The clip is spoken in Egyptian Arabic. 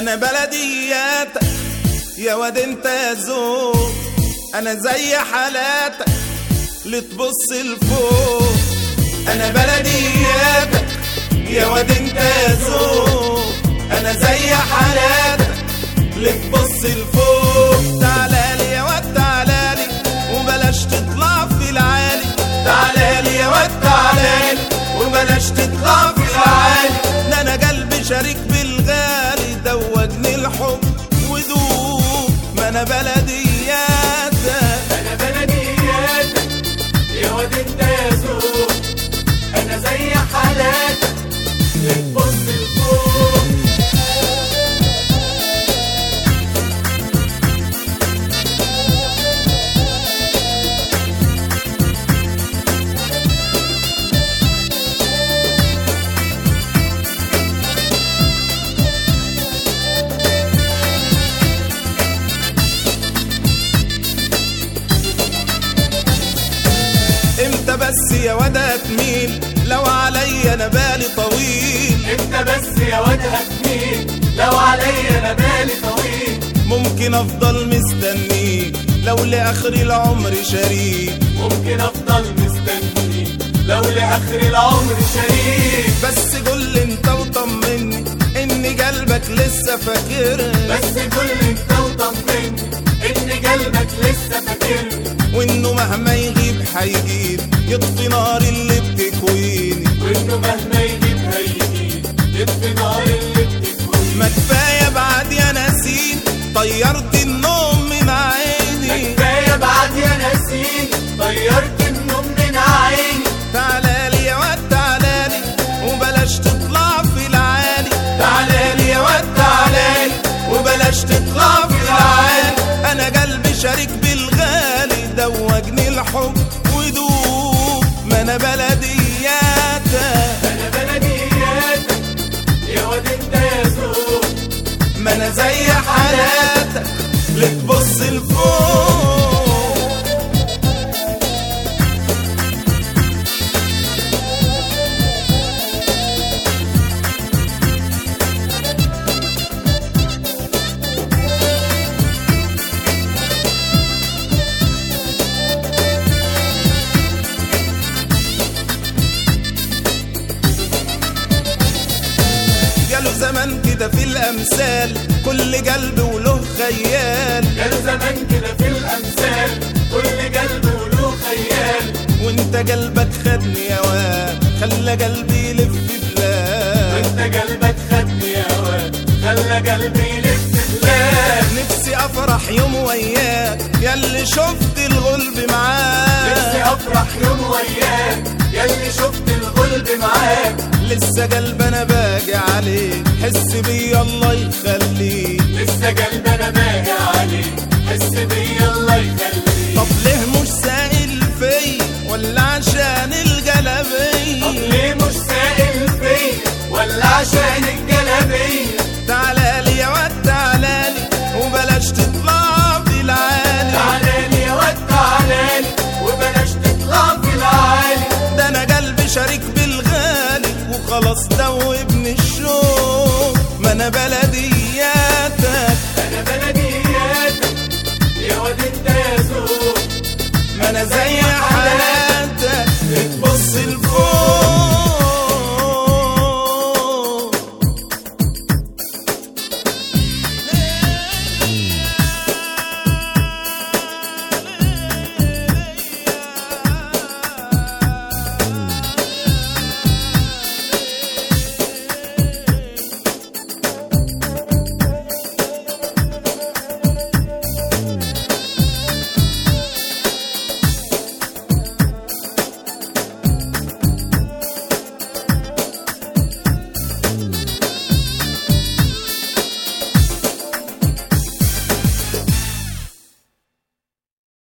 انا بلدياتك يا واد انت يا ذوق انا زي حالاتك اللي تبص لفوق انا بلدياتك يا واد انت يا ذوق انا زي حالاتك اللي تبص لفوق تعالى لي يا واد تعالى لي وبلاش تطلع في العالي تعالى لي يا واد تعالى لي وبلاش تطلع في العالي ده انا قلبي شريك بالغالي دوجني الحب ودوب ما انا بلدياتك انا بلدياتك يا واد انت يا ذوق انا زي حالاتك بتبص لفوق امتى بس يا واد هتميل لو عليا انا بالي طويل انت بس يا واد هتميل لو عليا انا بالي طويل ممكن افضل مستنيك لو لاخر العمر شريك ممكن افضل مستنيك لو لاخر العمر شريك بس قول انت وطمني ان قلبك لسه فاكرني بس كل انت وطمني ان قلبك لسه فاكرني وانه مهما يغيب هيجيب يطفي نار اللي بتكويني وانه مهما يجيب هيجيب يطفي نار اللي بتكوي ما كفايه بعد يا نسيم طيرت النوم من عيني كفايه بعد يا نسيم طيرت النوم من عيني تعالى لي يا واد تعالى لي وبلاش تطلع في العالي تعالى لي يا واد تعالى لي وبلاش تطلع في العالي انا قلبي شريك بالغالي دوجني الحب ودوب ما انا بلدياتك انا بلدياتك يا واد انت يا ذوق ما انا زي حالاتك اللي تبص لفوق جاله زمان كده في الامثال كل قلب وله خيال كان زمان كده في الامثال كل قلب وله خيال وانت قلبك خدني يا واد خلى قلبي يلف بلاد وانت قلبك خدني يا واد خلى قلبي يلف بلاد نفسي افرح يوم وياك ياللي شفت الغلب نفسي معاك افرح يوم وياك ياللي شفت الغلب معاك لسه قلب انا باجي عليك حس بيا الله يخليك لسه قلب انا باقي عليك حس بيا الله يخليك طب ليه مش سائل في ولا عشان طب الجلبية ليه مش سائل فيا ولا عشان الجلابيه تعالى لي يا واد تعالى لي وبلاش تطلع في العالي تعالى لي يا واد تعالى لي وبلاش تطلع في العالي ده انا قلبي شريك بالغالي وخلاص دوبني الشوق ما انا بلدياتك انا بلدياتك يا واد انت يا ذوق ما انا زي حالاتك بتبص لفوق